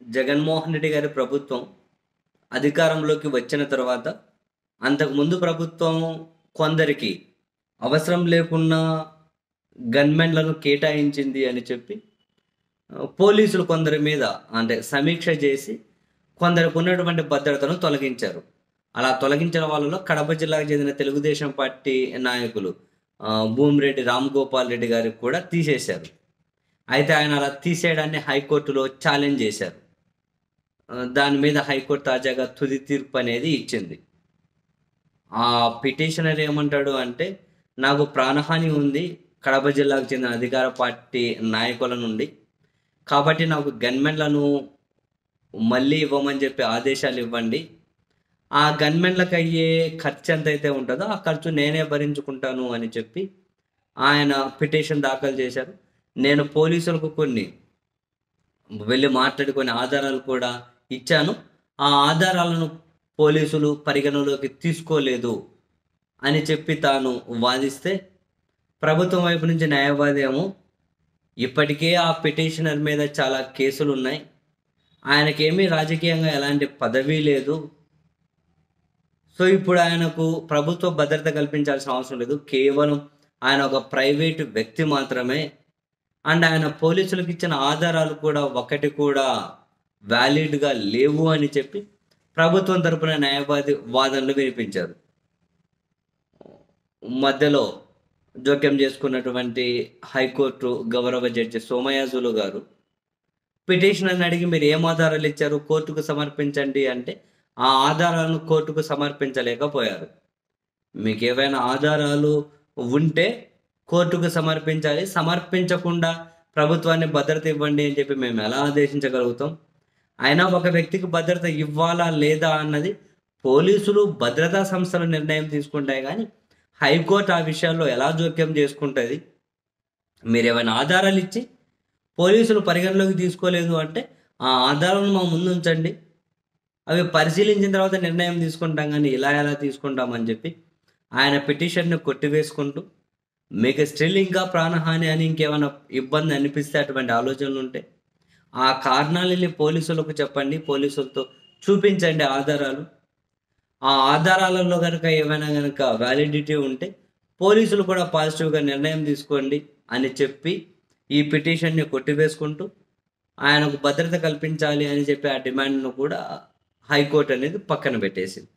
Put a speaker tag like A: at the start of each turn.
A: జగన్మోహన్ రెడ్డి గారి ప్రభుత్వం అధికారంలోకి వచ్చిన తర్వాత అంతకుముందు ప్రభుత్వం కొందరికి అవసరం లేకున్నా గన్మెన్లను కేటాయించింది అని చెప్పి ఆ, పోలీసులు కొందరి మీద అంటే సమీక్ష చేసి కొందరికి ఉన్నటువంటి భద్రతను తొలగించారు అలా తొలగించిన వాళ్ళలో కడప జిల్లాకు చెందిన తెలుగుదేశం పార్టీ నాయకులు ఆ, భూమిరెడ్డి రామ్ గోపాల్ రెడ్డి గారికి కూడా తీసేశారు అయితే ఆయన అలా తీసేయడాన్ని హైకోర్టులో ఛాలెంజ్ చేశారు ఆ, దాని మీద హైకోర్టు తాజాగా తుది తీర్పు అనేది ఇచ్చింది ఆ పిటిషనర్ ఏమంటాడు అంటే నాకు ప్రాణహాని ఉంది కడప జిల్లాకు చెందిన అధికార పార్టీ నాయకుల నుండి కాబట్టి నాకు గన్మెన్లను మళ్ళీ ఇవ్వమని చెప్పి ఆదేశాలు ఇవ్వండి ఆ గన్మెన్లకు అయ్యే ఖర్చు ఎంత అయితే ఉంటుందో ఆ ఖర్చు నేనే భరించుకుంటాను అని చెప్పి ఆయన పిటిషన్ దాఖలు చేశారు నేను పోలీసులకు కొన్ని వెళ్ళి మాట్లాడుకునే ఆధారాలు కూడా ఇచ్చాను ఆ ఆధారాలను పోలీసులు పరిగణలోకి తీసుకోలేదు అని చెప్పి తాను వాదిస్తే ప్రభుత్వం వైపు నుంచి న్యాయవాది ఏమో ఇప్పటికే ఆ పిటిషనర్ మీద చాలా కేసులు ఉన్నాయి ఆయనకేమీ రాజకీయంగా ఎలాంటి పదవి లేదు సో ఇప్పుడు ఆయనకు ప్రభుత్వ భద్రత కల్పించాల్సిన అవసరం లేదు కేవలం ఆయన ఒక ప్రైవేటు వ్యక్తి మాత్రమే అండ్ ఆయన పోలీసులకు ఇచ్చిన ఆధారాలు కూడా ఒకటి కూడా వ్యాలిడ్గా లేవు అని చెప్పి ప్రభుత్వం తరపున న్యాయవాది వాదనలు వినిపించారు మధ్యలో జోక్యం చేసుకున్నటువంటి హైకోర్టు గౌరవ జడ్జి సోమయాజులు గారు పిటిషనర్ని అడిగి మీరు ఏం ఆధారాలు ఇచ్చారు కోర్టుకు సమర్పించండి అంటే ఆ ఆధారాలను కోర్టుకు సమర్పించలేకపోయారు మీకు ఏవైనా ఆధారాలు ఉంటే కోర్టుకు సమర్పించాలి సమర్పించకుండా ప్రభుత్వాన్ని భద్రత ఇవ్వండి అని చెప్పి మేము ఎలా ఆదేశించగలుగుతాం అయినా ఒక వ్యక్తికి భద్రత ఇవ్వాలా లేదా అన్నది పోలీసులు భద్రతా సంస్థలు నిర్ణయం తీసుకుంటాయి కానీ హైకోర్టు ఆ విషయాల్లో ఎలా జోక్యం చేసుకుంటుంది మీరు ఏమైనా ఆధారాలు ఇచ్చి పోలీసులు పరిగణలోకి తీసుకోలేదు అంటే ఆ ఆధారాలను మా ముందు ఉంచండి అవి పరిశీలించిన తర్వాత నిర్ణయం తీసుకుంటాం కానీ ఇలా ఎలా తీసుకుంటామని చెప్పి ఆయన పిటిషన్ను కొట్టివేసుకుంటూ మీకు స్టిల్ ఇంకా ప్రాణహాని అని ఇంకేమైనా ఇబ్బంది అనిపిస్తే అటువంటి ఆలోచనలు ఉంటే ఆ కారణాలని పోలీసులకు చెప్పండి పోలీసులతో చూపించండి ఆధారాలు ఆ ఆధారాలలో కనుక ఏమైనా కనుక వ్యాలిడిటీ ఉంటే పోలీసులు కూడా పాజిటివ్గా నిర్ణయం తీసుకోండి అని చెప్పి ఈ పిటిషన్ని కొట్టివేసుకుంటూ ఆయనకు భద్రత కల్పించాలి అని చెప్పి ఆ డిమాండ్ను కూడా హైకోర్టు అనేది పక్కన పెట్టేసింది